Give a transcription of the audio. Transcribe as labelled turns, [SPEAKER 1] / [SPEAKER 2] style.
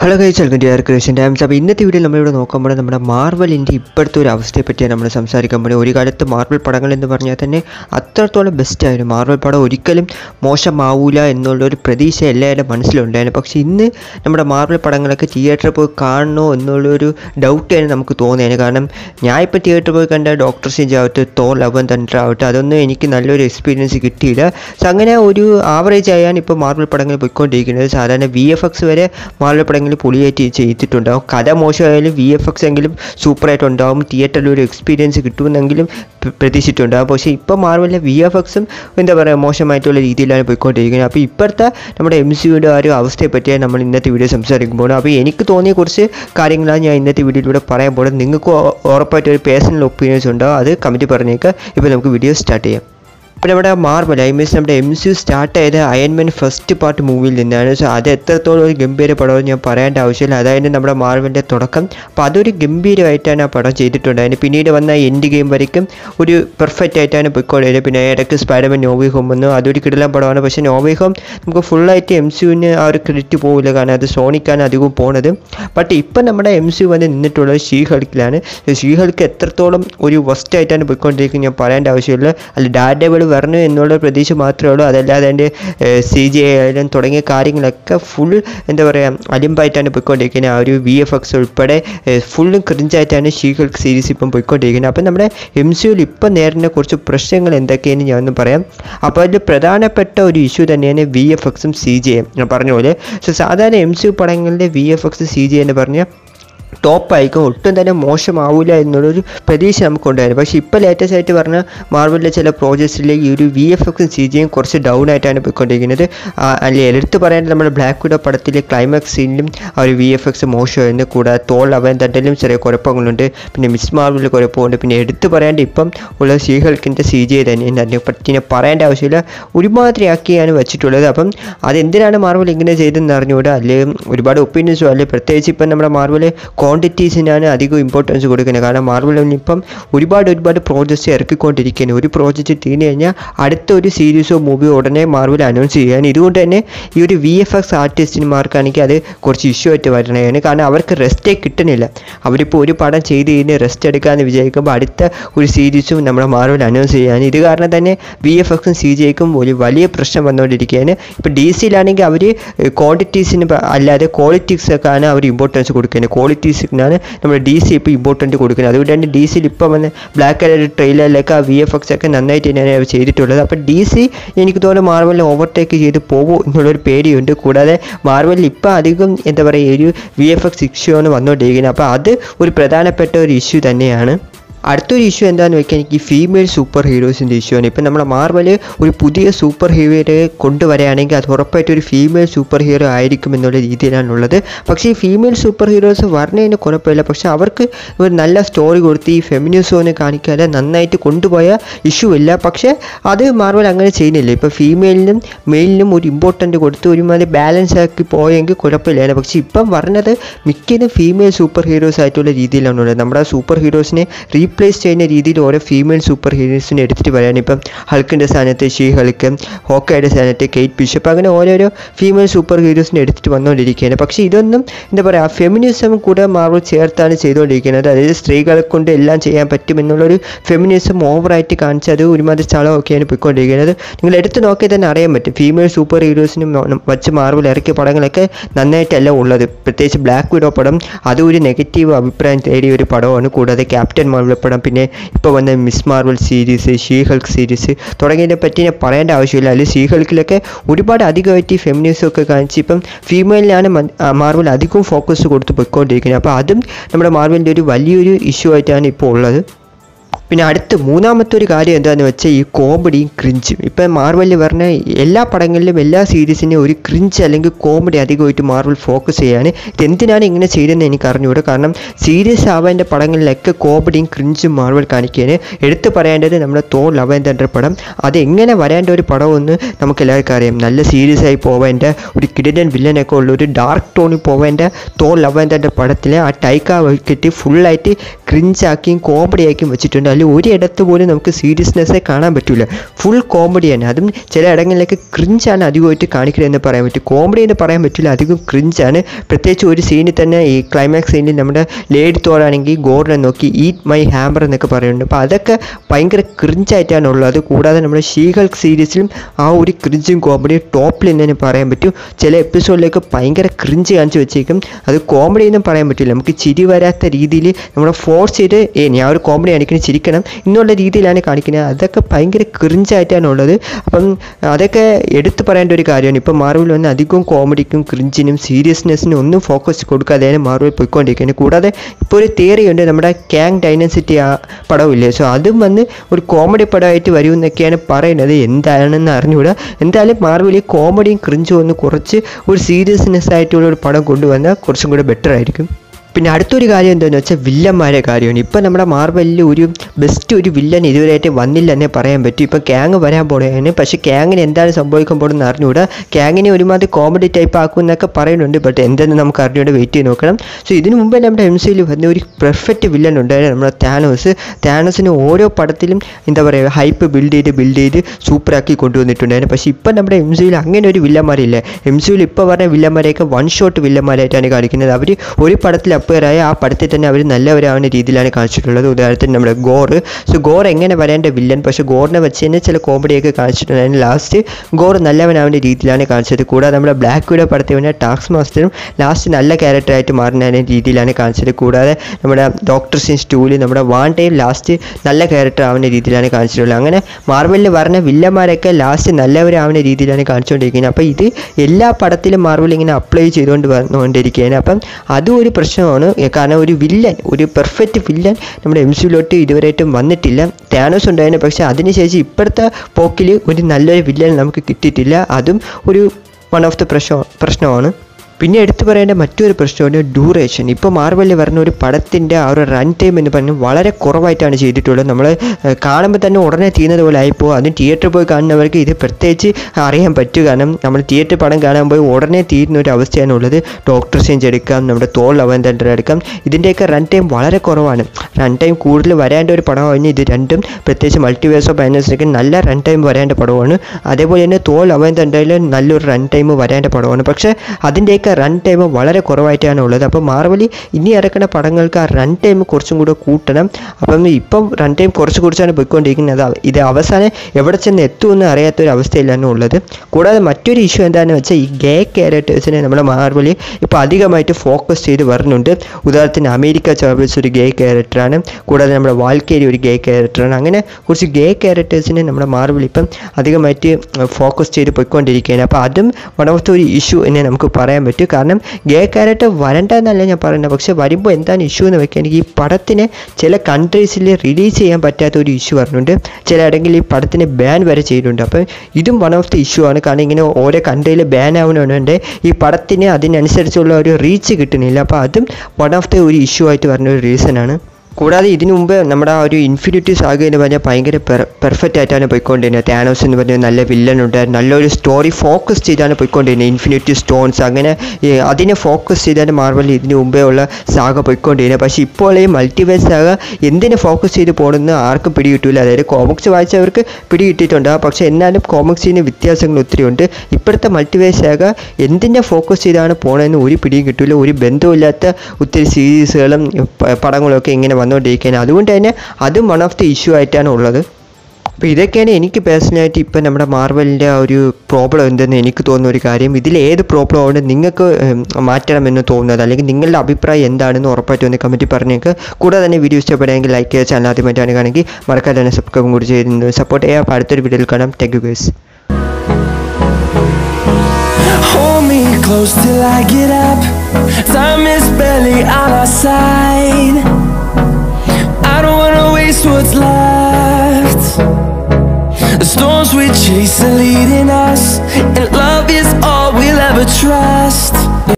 [SPEAKER 1] Hello guys welcome to Creation Times അപ്പോൾ ഇന്നത്തെ video നമ്മളിവിടെ നോക്കുമ്പോൾ നമ്മുടെ മാർവലിൻ്റെ ഇപ്പോഴത്തെ ഒരു അവസ്ഥയെ പറ്റിയാണ് നമ്മൾ സംസാരിക്കാൻ പോകുന്നത് ഒരു കാലത്ത് മാർവൽ പടങ്ങൾ എന്ന് പറഞ്ഞാൽ തന്നെ അത്രത്തോളം ബെസ്റ്റ് ആയിരുന്നു മാർവൽ പടം ഒരിക്കലും മോശമാവൂല എന്നുള്ളൊരു പ്രതീക്ഷ എല്ലാവരുടെ മനസ്സിലുണ്ടായിരുന്നു പക്ഷേ ഇന്ന് നമ്മുടെ മാർവൽ പടങ്ങളൊക്കെ തിയേറ്ററിൽ പോയി കാണണോ എന്നുള്ളൊരു ഡൗട്ടാണ് നമുക്ക് തോന്നിയത് കാരണം ഞാൻ ഇപ്പോൾ തിയേറ്ററിൽ പോയി കണ്ട ഡോക്ടർ സിഞ്ച് ആവട്ടെ തോ ലവൻ തണ്ടർ ആവട്ടെ അതൊന്നും എനിക്ക് നല്ലൊരു എക്സ്പീരിയൻസ് കിട്ടിയില്ല സോ അങ്ങനെ ഒരു ആവറേജ് ആയാണ് ഇപ്പോൾ മാർവൽ പടങ്ങൾ പോയിക്കൊണ്ടിരിക്കുന്നത് സാധാരണ വി എഫ് എക്സ് വരെ മാർവൽ പടങ്ങളിൽ പൊളിയായിട്ട് ചെയ്തിട്ടുണ്ടാവും കഥ മോശമായാലും വി എഫ് എക്സ് എങ്കിലും സൂപ്പറായിട്ട് ഉണ്ടാവും തിയേറ്ററിൽ ഒരു എക്സ്പീരിയൻസ് കിട്ടുമെന്നെങ്കിലും പ്ര- പ്രതീക്ഷിച്ചിട്ടുണ്ടാവും പക്ഷേ ഇപ്പോൾ മാർവലിലെ വി എഫ് എക്സും എന്താ പറയുക മോശമായിട്ടുള്ള രീതിയിലാണ് പോയിക്കൊണ്ടിരിക്കുന്നത് അപ്പോൾ ഇപ്പോഴത്തെ നമ്മുടെ എം സിയുടെ ആ ഒരു അവസ്ഥയെ പറ്റിയാണ് നമ്മൾ ഇന്നത്തെ വീഡിയോ സംസാരിക്കുമ്പോൾ അപ്പോൾ എനിക്ക് തോന്നിയ കുറച്ച് കാര്യങ്ങളാണ് ഞാൻ ഇന്നത്തെ വീഡിയോയിലൂടെ പറയാൻ പോകുന്നത് നിങ്ങൾക്ക് ഉ- ഉറപ്പായിട്ട് ഒരു പേഴ്സണൽ ഒപ്പീനിയൻസ് ഉണ്ടോ അത് കമൻറ്റ് പറഞ്ഞേക്കുക ഇപ്പോൾ നമുക്ക് വീഡിയോ സ്റ്റാർട്ട് ചെയ്യാം അപ്പോൾ നമ്മുടെ മാർബൽ ഐ മീൻസ് നമ്മുടെ എം സി സ്റ്റാർട്ട് ചെയ്ത അയൺമെൻ ഫസ്റ്റ് പാർട്ട് മൂവിയിൽ നിന്നാണ് സോ അത് എത്രത്തോളം ഒരു ഗംഭീര പടമെന്ന് ഞാൻ പറയേണ്ട ആവശ്യമില്ല അതായത് നമ്മുടെ മാർവലിൻ്റെ തുടക്കം അപ്പോൾ അതൊരു ഗംഭീരമായിട്ടാണ് ആ പടം ചെയ്തിട്ടുണ്ടായിരുന്നത് പിന്നീട് വന്ന എൻഡ് ഗെയിം വരയ്ക്കും ഒരു പെർഫെക്റ്റ് ആയിട്ടാണ് പോയിക്കൊണ്ടിരുന്നത് പിന്നെ ഇടയ്ക്ക് സ്പൈഡർമാൻ നോവി ഹോം വന്നു അതൊരു കിടലം പടമാണ് പക്ഷേ നോവി ഹോം നമുക്ക് ഫുള്ളായിട്ട് എം സിയുവിന് ആ ഒരു ക്രെഡിറ്റ് പോകില്ല കാരണം അത് സോണിക്കാണ് അധികവും പോണത് ബട്ട് ഇപ്പം നമ്മുടെ എം സി വന്ന് നിന്നിട്ടുള്ളത് ഷീ ഹൾക്കിലാണ് ഷീ ഹൾക്ക് എത്രത്തോളം ഒരു വസ്റ്റ് ആയിട്ടാണ് പോയിക്കൊണ്ടിരിക്കുന്നത് ഞാൻ പറയേണ്ട ആവശ്യമില്ല അല്ല ഡാഡബിൾ വരണം എന്നുള്ള പ്രതീക്ഷ മാത്രമേ ഉള്ളൂ അതല്ലാതെ എൻ്റെ സി ജി ആയാലും തുടങ്ങിയ കാര്യങ്ങളൊക്കെ ഫുൾ എന്താ പറയുക അലിമ്പായിട്ടാണ് പോയിക്കൊണ്ടിരിക്കുന്നത് ആ ഒരു വി എഫ് എക്സ് ഉൾപ്പെടെ ഫുള്ളും ക്രിഞ്ചായിട്ടാണ് ഷീ ഹൾക്ക് സീരീസ് ഇപ്പം പോയിക്കൊണ്ടിരിക്കുന്നത് അപ്പം നമ്മുടെ എം സിയുൽ ഇപ്പം നേരിടുന്ന കുറച്ച് പ്രശ്നങ്ങൾ എന്തൊക്കെയെന്ന് ഞാൻ ഒന്ന് പറയാം അപ്പോൾ അതിൽ പ്രധാനപ്പെട്ട ഒരു ഇഷ്യൂ തന്നെയാണ് വി എഫ് എക്സും സി ജി എം ഞാൻ പറഞ്ഞ പോലെ സോ സാധാരണ എം സി യു പടങ്ങളിലെ V F X C G എന്ന് പറഞ്ഞാൽ ടോപ്പായിരിക്കും ഒട്ടും തന്നെ മോശമാവില്ല എന്നുള്ളൊരു പ്രതീക്ഷ നമുക്കുണ്ടായിരുന്നു പക്ഷേ ഇപ്പോൾ ലേറ്റസ്റ്റ് ആയിട്ട് പറഞ്ഞ മാർവലിലെ ചില പ്രോജക്ട്സിലെ ഈ ഒരു വി എഫ് എക്സും സി ജിയും കുറച്ച് ഡൗൺ ആയിട്ടാണ് പോയിക്കൊണ്ടിരിക്കുന്നത് ആ, അല്ലെ എടുത്തു പറയാൻ നമ്മുടെ ബ്ലാക്ക് വിഡോ പടത്തിലെ ക്ലൈമാക്സ് സീനിലും ആ ഒരു വി എഫ് എക്സ് മോശമായിരുന്നു കൂടാതെ തോൾ അവൻ തട്ടിലും ചെറിയ കുഴപ്പങ്ങളുണ്ട് പിന്നെ മിസ് മാർവലിൽ കുഴപ്പമുണ്ട് പിന്നെ എടുത്തു പറയാണ്ട് ഇപ്പം ഉള്ള ഷീഹൾക്കിൻ്റെ സി ജി തന്നെയാണ് അതിനെ പറ്റി പറയേണ്ട ആവശ്യമില്ല ഒരുമാതിരി ആക്കിയാണ് വെച്ചിട്ടുള്ളത് അപ്പം അതെന്തിനാണ് മാർവൽ ഇങ്ങനെ ചെയ്തതെന്ന് അറിഞ്ഞുകൂടാ അല്ലെങ്കിൽ ഒരുപാട് ഒപ്പീനിയൻസും അല്ലെ പ്രത്യേകിച്ച് ഇപ്പം നമ്മുടെ മാർവൽ ക്വാണ്ടിറ്റീസിനാണ് അധികം ഇമ്പോർട്ടൻസ് കൊടുക്കുന്നത് കാരണം മാർവൽ ഇപ്പം ഒരുപാട് ഒരുപാട് പ്രോജക്ട്സ് ഇറക്കിക്കൊണ്ടിരിക്കുകയാണ് ഒരു പ്രോജക്റ്റ് തീർന്നു കഴിഞ്ഞാൽ അടുത്ത ഒരു സീരീസോ മൂവിയോ ഉടനെ മാർവൽ അനൗൺസ് ചെയ്യുകയാണ് ഇതുകൊണ്ട് തന്നെ ഈ ഒരു വി എഫ് എക്സ് ആർട്ടിസ്റ്റിന്മാർക്കാണെങ്കിൽ അത് കുറച്ച് ഇഷ്യൂ ആയിട്ട് വരണതാണ് കാരണം അവർക്ക് റെസ്റ്റേ കിട്ടുന്നില്ല അവരിപ്പോൾ ഒരു പടം ചെയ്ത് കഴിഞ്ഞ് റെസ്റ്റ് എടുക്കാമെന്ന് വിചാരിക്കുമ്പോൾ അടുത്ത ഒരു സീരീസും നമ്മുടെ മാർവൽ അനൗൺസ് ചെയ്യാണ് ഇത് കാരണം തന്നെ വി എഫ് എക്സും സി ജി ഐക്കും ഒരു വലിയ പ്രശ്നം വന്നുകൊണ്ടിരിക്കുകയാണ് ഇപ്പോൾ ഡി സിയിലാണെങ്കിൽ അവർ ക്വാണ്ടിറ്റീസിന് അല്ലാതെ ക്വാളിറ്റീസൊക്കെയാണ് അവർ ഇമ്പോർട്ടൻസ് കൊടുക്കുന്നത് ക്വാളിറ്റീസിനാണ് നമ്മുടെ ഡി സി ഇപ്പോൾ ഇമ്പോർട്ടൻറ്റ് കൊടുക്കുന്നത് അതുകൊണ്ട് തന്നെ ഡി സിയിൽ ഇപ്പോൾ വന്ന് ബ്ലാക്ക് കളർ ട്രെയിലറിലൊക്കെ ആ വി എഫ് എക്സ് ഒക്കെ നന്നായിട്ട് തന്നെയാണ് അവർ ചെയ്തിട്ടുള്ളത് അപ്പോൾ ഡി സി എനിക്ക് തോന്നുന്നു മാർവലിനെ ഓവർടേക്ക് ചെയ്ത് പോകും എന്നുള്ളൊരു പേടിയുണ്ട് കൂടാതെ മാർവലിൽ ഇപ്പോൾ അധികം എന്താ പറയുക ഒരു വി എഫ് എക്സ് ഇഷ്യൂ ആണ് വന്നുകൊണ്ടിരിക്കുന്നത് അപ്പോൾ അത് ഒരു പ്രധാനപ്പെട്ട ഒരു ഇഷ്യൂ തന്നെയാണ് അടുത്തൊരു ഇഷ്യൂ എന്താണെന്ന് വെച്ചാൽ എനിക്ക് ഫീമെയിൽ സൂപ്പർ ഹീറോസിൻ്റെ ഇഷ്യൂ ആണ് ഇപ്പം നമ്മുടെ മാർവൽ ഒരു പുതിയ സൂപ്പർ ഹീറോയെ കൊണ്ടുവരികയാണെങ്കിൽ അത് ഉറപ്പായിട്ടും ഒരു ഫീമെയിൽ സൂപ്പർ ഹീറോ ആയിരിക്കും എന്നുള്ള രീതിയിലാണുള്ളത് പക്ഷേ ഈ ഫീമെയിൽ സൂപ്പർ ഹീറോസ് വരണതിന് കുഴപ്പമില്ല പക്ഷേ അവർക്ക് ഒരു നല്ല സ്റ്റോറി കൊടുത്ത് ഈ ഫെമിനിസോനെ കാണിക്കാതെ നന്നായിട്ട് കൊണ്ടുപോയ ഇഷ്യൂ ഇല്ല പക്ഷേ അത് മാർവൽ അങ്ങനെ ചെയ്യുന്നില്ല ഇപ്പോൾ ഫീമെയിലിനും മെയിലിനും ഒരു ഇമ്പോർട്ടൻ്റ് കൊടുത്ത് ഒരുമാതിരി ബാലൻസ് ആക്കി പോയെങ്കിൽ കുഴപ്പമില്ലായിരുന്നു പക്ഷേ ഇപ്പം പറഞ്ഞത് മിക്കതും ഫീമെയിൽ സൂപ്പർ ഹീറോസ് ആയിട്ടുള്ള രീതിയിലാണുള്ളത് നമ്മുടെ സൂപ്പർ ഹീറോസിനെ റീപ്ലേസ് ചെയ്യുന്ന രീതിയിൽ ഓരോ ഫീമെയിൽ സൂപ്പർ ഹീറോസിനെ എടുത്തിട്ട് പറയാണ് ഇപ്പം ഹൾക്കിൻ്റെ സ്ഥാനത്ത് ഷീ ഹൾക്ക് ഹോക്കയുടെ സ്ഥാനത്ത് കെയ്റ്റ് ബിഷപ്പ് അങ്ങനെ ഓരോരോ ഫീമെയിൽ സൂപ്പർ ഹീറോസിനെ എടുത്തിട്ട് വന്നുകൊണ്ടിരിക്കുകയാണ് പക്ഷേ ഇതൊന്നും എന്താ പറയുക ഫെമിനിസം കൂടെ മാർവൽ ചേർത്താണ് ചെയ്തുകൊണ്ടിരിക്കുന്നത് അതായത് സ്ത്രീകളെ കൊണ്ട് എല്ലാം ചെയ്യാൻ പറ്റും എന്നുള്ളൊരു ഫെമിനിസം ഓവറായിട്ട് കാണിച്ച് അത് ഒരുമാതിരി ചളമൊക്കെയാണ് പോയിക്കൊണ്ടിരിക്കുന്നത് നിങ്ങൾ എടുത്ത് നോക്കിയാൽ തന്നെ അറിയാൻ പറ്റും ഫീമെയിൽ സൂപ്പർ ഹീറോസിനും വച്ച് മാർവൽ ഇറക്കിയ പടങ്ങളൊക്കെ നന്നായിട്ടല്ല ഉള്ളത് പ്രത്യേകിച്ച് ബ്ലാക്ക് വിഡോ പടം അത് ഒരു നെഗറ്റീവ് അഭിപ്രായം തേടിയ ഒരു പടമാണ് കൂടാതെ ക്യാപ്റ്റൻ മാർവൽ പടം പിന്നെ ഇപ്പോൾ വന്ന Ms Marvel series She Hulk series തുടങ്ങിയതിനെ പറ്റി ഞാൻ പറയേണ്ട ആവശ്യമില്ല അതിൽ ഷീ ഹൾക്കിലൊക്കെ ഒരുപാട് അധികമായിട്ട് ഈ ഫെമിനിസം ഒക്കെ കാണിച്ച് ഇപ്പം ഫീമെയിലിനാണ് മാർവൽ അധികവും ഫോക്കസ് കൊടുത്ത് പോയിക്കൊണ്ടിരിക്കുന്നത് അപ്പോൾ അതും നമ്മുടെ മാർവലിൻ്റെ ഒരു വലിയൊരു ഇഷ്യൂ ആയിട്ടാണ് ഇപ്പോൾ ഉള്ളത് പിന്നെ അടുത്ത മൂന്നാമത്തെ ഒരു കാര്യം എന്താണെന്ന് വെച്ചാൽ ഈ കോമഡിയും ക്രിഞ്ചും ഇപ്പം മാർവലിൽ പറഞ്ഞ എല്ലാ പടങ്ങളിലും എല്ലാ സീരീസിനും ഒരു ക്രിഞ്ച് അല്ലെങ്കിൽ കോമഡി അധികമായിട്ട് മാർവൽ ഫോക്കസ് ചെയ്യാണ് ഇതെന്തിനാണ് ഇങ്ങനെ ചെയ്തതെന്ന് എനിക്ക് അറിഞ്ഞുകൂടെ കാരണം സീരിയസ് ആവേണ്ട പടങ്ങളിലൊക്കെ കോമഡിയും ക്രിഞ്ചും മാർവൽ കാണിക്കുകയാണ് എടുത്തു പറയേണ്ടത് നമ്മുടെ തോ ലവ് ആൻഡ് തണ്ടർ പടം അത് എങ്ങനെ വരേണ്ട ഒരു പടമെന്ന് നമുക്ക് എല്ലാവർക്കും അറിയാം നല്ല സീരിയസ് ആയി പോവേണ്ട ഒരു കിടിലൻ വില്ലനൊക്കെ ഉള്ള ഒരു ഡാർക്ക് ടോണിൽ പോവേണ്ട തോ ലവ് ആൻഡ് തണ്ടർ പടത്തിലെ ആ ടൈക്ക വൈക്കിട്ട് ഫുള്ളായിട്ട് ക്രിഞ്ചാക്കിയും കോമഡി ആക്കിയും വെച്ചിട്ടുണ്ട് അതിൽ ഒരിടത്ത് പോലും നമുക്ക് സീരിയസ്നെസ്സേ കാണാൻ പറ്റില്ല ഫുൾ കോമഡിയാണ് അതും ചില ഇടങ്ങളിലൊക്കെ ക്രിഞ്ചാണ് അധികമായിട്ട് കാണിക്കുന്നത് പറയാൻ പറ്റും കോമഡി എന്ന് പറയാൻ പറ്റില്ല അധികം ക്രിഞ്ചാണ് പ്രത്യേകിച്ച് ഒരു സീനിൽ തന്നെ ഈ ക്ലൈമാക്സ് സീനിൽ നമ്മുടെ ലേഡി തോളാണെങ്കിൽ ഗോറിനെ നോക്കി ഈറ്റ് മൈ ഹാമർ എന്നൊക്കെ പറയുന്നുണ്ട് അപ്പോൾ അതൊക്കെ ഭയങ്കര ക്രിഞ്ചായിട്ടാണ് ഉള്ളത് കൂടാതെ നമ്മുടെ ഷീഹൾക്ക് സീരീസിലും ആ ഒരു ക്രിഞ്ചും കോമഡിയും ടോപ്പിൽ എന്ന് തന്നെ പറയാൻ പറ്റും ചില എപ്പിസോഡിലേക്ക് ഭയങ്കര ക്രിഞ്ച് കാണിച്ച് വെച്ചേക്കും അത് കോമഡി എന്നും പറയാൻ പറ്റില്ല നമുക്ക് ചിരി വരാത്ത രീതിയിൽ നമ്മളെ ഫോഴ്സ് ചെയ്ത് ഏ ഞാൻ ഒരു കോമഡി കാണിക്കുന്നത് ചിരിക്കണം എന്നുള്ള രീതിയിലാണ് കാണിക്കുന്നത് അതൊക്കെ ഭയങ്കര ക്രിഞ്ചായിട്ടാണ് ഉള്ളത് അപ്പം അതൊക്കെ എടുത്തു പറയേണ്ട ഒരു കാര്യമാണ് ഇപ്പം മാർവൽ വന്ന് അധികവും കോമഡിക്കും ക്രിഞ്ചിനും സീരിയസ്നെസ്സിനും ഒന്നും ഫോക്കസ് കൊടുക്കാതെയാണ് മാർവൽ പോയിക്കൊണ്ടിരിക്കുന്നത് കൂടാതെ ഇപ്പോൾ ഒരു തിയറി ഉണ്ട് നമ്മുടെ ക്യാങ് ഡൈനസിറ്റി ആ പടമില്ലേ സോ അതും വന്ന് ഒരു കോമഡി പടമായിട്ട് വരുമെന്നൊക്കെയാണ് പറയുന്നത് എന്താണെന്ന് അറിഞ്ഞുകൂടാ എന്തായാലും മാർവൽ ഈ കോമഡിയും ക്രിഞ്ചും ഒന്ന് കുറച്ച് ഒരു സീരിയസ്നെസ് ആയിട്ടുള്ള ഒരു പടം കൊണ്ടുവന്നാൽ കുറച്ചും കൂടെ ബെറ്റർ ആയിരിക്കും പിന്നെ അടുത്തൊരു കാര്യം എന്താണെന്ന് വെച്ചാൽ വില്ലന്മാരെ കാര്യമാണ് ഇപ്പം നമ്മുടെ മാർവലിൽ ഒരു ബെസ്റ്റ് ഒരു വില്ലൻ ഇതുവരെയായിട്ട് വന്നില്ല എന്നേ പറയാൻ പറ്റും ഇപ്പം ക്യാങ് വരാൻ പോവുകയാണ് പക്ഷേ ക്യാങ്ങിന് എന്താണ് സംഭവിക്കാൻ പോകുന്നത് അറിഞ്ഞുകൂടാ ക്യാങ്ങിനെ ഒരുമാതിരി കോമഡി ടൈപ്പ് ആക്കും എന്നൊക്കെ പറയുന്നുണ്ട് ബട്ട് എന്തെന്ന് നമുക്ക് അറിഞ്ഞുകൂടെ വെയിറ്റ് ചെയ്ത് നോക്കണം സോ ഇതിനു മുമ്പേ നമ്മുടെ എം സിയിൽ വന്ന ഒരു പെർഫെക്റ്റ് വില്ലൻ ഉണ്ടായിരുന്നു നമ്മുടെ താനോസ് താനോസിന് ഓരോ പടത്തിലും എന്താ പറയുക ഹൈപ്പ് ബിൽഡ് ചെയ്ത് ബിൽഡ് ചെയ്ത് സൂപ്പറാക്കി കൊണ്ടുവന്നിട്ടുണ്ടായിരുന്നു പക്ഷേ ഇപ്പം നമ്മുടെ എം സിയിൽ അങ്ങനെ ഒരു വില്ലന്മാരില്ല എം സിയിൽ ഇപ്പോൾ പറഞ്ഞ വില്ലന്മാരെയൊക്കെ വൺ ഷോട്ട് വില്ലന്മാരായിട്ടാണ് കാണിക്കുന്നത് അവർ ഒരു പടത്തിൽ അപ്പയറായ ആ പടത്തിൽ തന്നെ അവർ നല്ലവരാവുന്ന രീതിയിലാണ് കാണിച്ചിട്ടുള്ളത് ഉദാഹരണത്തിന് നമ്മുടെ ഗോർ സോ ഗോർ എങ്ങനെ വരേണ്ട വില്ലൻ പക്ഷേ ഗോറിനെ വെച്ച് തന്നെ ചില കോമഡിയൊക്കെ കാണിച്ചിട്ടുണ്ടായിരുന്നു ലാസ്റ്റ് ഗോർ നല്ലവനാവുന്ന രീതിയിലാണ് കാണിച്ചത് കൂടാതെ നമ്മുടെ ബ്ലാക്ക് വീഡോ പടത്തിൽ വന്ന ടാക്സ് മാസ്റ്ററും ലാസ്റ്റ് നല്ല ക്യാരക്ടറായിട്ട് മാറുന്ന രീതിയിലാണ് കാണിച്ചത് കൂടാതെ നമ്മുടെ ഡോക്ടർ സിൻസ് ടൂവിൽ നമ്മുടെ വാണ്ടയും ലാസ്റ്റ് നല്ല ക്യാരക്ടർ ആവുന്ന രീതിയിലാണ് കാണിച്ചിട്ടുള്ളത് അങ്ങനെ മാർവലിൽ പറഞ്ഞ വില്ലന്മാരൊക്കെ ലാസ്റ്റ് നല്ലവരാവുന്ന രീതിയിലാണ് കാണിച്ചുകൊണ്ടിരിക്കുന്നത് അപ്പോൾ ഇത് എല്ലാ പടത്തിലും മാർവൽ ഇങ്ങനെ അപ്ലൈ ചെയ്തുകൊണ്ട് വന്നുകൊണ്ടിരിക്കുകയാണ് അപ്പം അതും ഒരു പ്രശ്നമാണ് കാരണം ഒരു വില്ലൻ ഒരു പെർഫെക്റ്റ് വില്ലൻ നമ്മുടെ എം സിയിലോട്ട് ഇതുവരെയായിട്ടും വന്നിട്ടില്ല താനോസ് ഉണ്ടായിരുന്നു പക്ഷേ അതിനുശേഷം ഇപ്പോഴത്തെ പോക്കിൽ ഒരു നല്ലൊരു വില്ലൻ നമുക്ക് കിട്ടിയിട്ടില്ല അതും ഒരു വൺ ഓഫ് ദ പ്രശ്ന പ്രശ്നമാണ് പിന്നെ എടുത്തു പറയേണ്ട മറ്റൊരു പ്രശ്നമാണ് ഡ്യൂറേഷൻ ഇപ്പോൾ മാർവലിൽ വരുന്ന ഒരു പടത്തിൻ്റെ ആ ഒരു റൺ ടൈം എന്ന് പറഞ്ഞാൽ വളരെ കുറവായിട്ടാണ് ചെയ്തിട്ടുള്ളത് നമ്മൾ കാണുമ്പോൾ തന്നെ ഉടനെ തീരുന്നത് പോലെ ആയിപ്പോൾ അതും തിയേറ്ററിൽ പോയി കാണുന്നവർക്ക് ഇത് പ്രത്യേകിച്ച് അറിയാൻ പറ്റും കാരണം നമ്മൾ തിയേറ്റർ പടം കാണാൻ പോയി ഉടനെ തീരുന്ന ഒരു അവസ്ഥയാണ് ഉള്ളത് ഡോക്ടർ ചേഞ്ച് എടുക്കാം നമ്മുടെ തോൾ അവൻ തന്നെ എടുക്കാം ഇതിൻ്റെയൊക്കെ റൺ ടൈം വളരെ കുറവാണ് റൺ ടൈം കൂടുതൽ വരേണ്ട ഒരു പടമാണ് ഇത് രണ്ടും പ്രത്യേകിച്ച് മൾട്ടിവേഴ്സ് ഓഫ് ബാനേഴ്സിനൊക്കെ നല്ല റൺ ടൈം വരേണ്ട പടമാണ് അതേപോലെ തന്നെ തോൾ അവൻ തന്നെ നല്ലൊരു റൺ ടൈം വരേണ്ട പടമാണ് പക്ഷേ അതിൻ്റെയൊക്കെ റൺ ടൈം വളരെ കുറവായിട്ടാണ് ഉള്ളത് അപ്പോൾ മാർവൽ ഇനി ഇറക്കുന്ന പടങ്ങൾക്ക് ആ റൺ ടൈം കുറച്ചും കൂടെ കൂട്ടണം അപ്പം ഇപ്പം റൺ ടൈം കുറച്ച് കുറച്ചാണ് പോയിക്കൊണ്ടിരിക്കുന്നത് അത് ഇത് അവസാനം എവിടെ ചെന്ന് എത്തുമെന്ന് അറിയാത്തൊരു അവസ്ഥയിലാണ് ഉള്ളത് കൂടാതെ മറ്റൊരു ഇഷ്യൂ എന്താണെന്ന് വെച്ചാൽ ഈ ഗേ ക്യാരക്ടേഴ്സിനെ നമ്മുടെ മാർവൽ ഇപ്പോൾ അധികമായിട്ട് ഫോക്കസ് ചെയ്ത് വരുന്നുണ്ട് ഉദാഹരണത്തിന് അമേരിക്ക ചാർബിൾസ് ഒരു ഗേ ക്യാരക്ടറാണ് കൂടാതെ നമ്മുടെ വാൽക്കേരി ഒരു ഗേ ക്യാരക്ടറാണ് അങ്ങനെ കുറച്ച് ഗേ ക്യാരക്ടേഴ്സിനെ നമ്മുടെ മാർവൽ ഇപ്പം അധികമായിട്ട് ഫോക്കസ് ചെയ്ത് പോയിക്കൊണ്ടിരിക്കുകയാണ് അപ്പോൾ അതും വൺ ഓഫ് ദ ഒരു ഇഷ്യൂ എന്നെ നമുക്ക് പറയാൻ പറ്റും കാരണം ഗേ ക്യാരക്ടർ വരണ്ട എന്നല്ല ഞാൻ പറയുന്നത് പക്ഷെ വരുമ്പോൾ എന്താണ് ഇഷ്യൂ എന്ന് വെക്കുകയാണെങ്കിൽ ഈ പടത്തിന് ചില കൺട്രീസിൽ റിലീസ് ചെയ്യാൻ പറ്റാത്ത ഒരു ഇഷ്യൂ വരുന്നുണ്ട് ചില ഇടങ്ങളിൽ ഈ പടത്തിന് ബാൻ വരെ ചെയ്യുന്നുണ്ട് അപ്പം ഇതും വൺ ഓഫ് ദി ഇഷ്യൂ ആണ് കാരണം ഇങ്ങനെ ഓരോ കൺട്രിയിൽ ബാൻ ആവുന്നതുകൊണ്ട് ഈ പടത്തിന് അതിനനുസരിച്ചുള്ള ഒരു റീച്ച് കിട്ടുന്നില്ല അപ്പോൾ അതും വൺ ഓഫ് ദി ഒരു ഇഷ്യൂ ആയിട്ട് വരുന്ന ഒരു റീസൺ ആണ് കൂടാതെ ഇതിനു മുമ്പ് നമ്മുടെ ആ ഒരു ഇൻഫിനിറ്റി സാഗ എന്ന് പറഞ്ഞാൽ ഭയങ്കര പെർഫെക്റ്റ് ആയിട്ടാണ് പോയിക്കൊണ്ടിരുന്നത് താനോസ് എന്ന് പറഞ്ഞ നല്ല വില്ലൻ ഉണ്ടായിരുന്നു നല്ലൊരു സ്റ്റോറി ഫോക്കസ് ചെയ്താണ് പോയിക്കൊണ്ടിരുന്നത് ഇൻഫിനിറ്റി സ്റ്റോൺസ് അങ്ങനെ ഈ അതിനെ ഫോക്കസ് ചെയ്താണ് മാർവൽ ഇതിന് മുമ്പേ ഉള്ള സാഗ പോയിക്കൊണ്ടിരുന്നത് പക്ഷേ ഇപ്പോൾ ഈ മൾട്ടിവേഴ്സ് സാഗ എന്തിനെ ഫോക്കസ് ചെയ്ത് പോകണമെന്ന് ആർക്കും പിടികിട്ടില്ല അതായത് കോമിക്സ് വായിച്ചവർക്ക് പിടികിട്ടിയിട്ടുണ്ട് പക്ഷേ എന്നാലും കോമിക്സിന് വ്യത്യാസങ്ങൾ ഒത്തിരി ഉണ്ട് ഇപ്പോഴത്തെ മൾട്ടിവേഴ്സ് സാഗ എന്തിനെ ഫോക്കസ് ചെയ്താണ് പോകണമെന്ന് ഒരു പിടിയും കിട്ടില്ല ഒരു ബന്ധമില്ലാത്ത ഒത്തിരി സീരീസുകളും പ- പടങ്ങളും ഒക്കെ ഇങ്ങനെ വന്നുകൊണ്ടിരിക്കുകയാണ് അതുകൊണ്ട് തന്നെ അതും വൺ ഓഫ് ദി ഇഷ്യൂ ആയിട്ടാണ് ഉള്ളത് അപ്പോൾ ഇതൊക്കെയാണ് എനിക്ക് പേഴ്സണലായിട്ട് ഇപ്പം നമ്മുടെ മാർവലിൻ്റെ ആ ഒരു പ്രോബ്ലം എന്തെന്ന് എനിക്ക് തോന്നുന്ന ഒരു കാര്യം ഇതിൽ ഏത് പ്രോബ്ലം ആണ് നിങ്ങൾക്ക് ഉം, മാറ്റണമെന്ന് തോന്നുന്നത് അല്ലെങ്കിൽ നിങ്ങളുടെ അഭിപ്രായം എന്താണെന്ന് ഉറപ്പായിട്ടും ഒന്ന് കമൻറ്റ് പറഞ്ഞേക്ക് കൂടാതെ തന്നെ വീഡിയോ ഇഷ്ടപ്പെടുമെങ്കിൽ ലൈക്ക് ചെയ്യുക ചാനൽ ആദ്യമായിട്ടാണ് കാണെങ്കിൽ മറക്കാതെ തന്നെ സബ്സ്ക്രൈബും കൂടി ചെയ്ത് സപ്പോർട്ട് ചെയ്യുക അപ്പോൾ അടുത്തൊരു വീഡിയോയിൽ കാണാം thank you guys
[SPEAKER 2] Hold me close till I get up. Time is barely on our side. I don't wanna waste what's left. The storms we chase are leading us, and love is all we'll ever trust.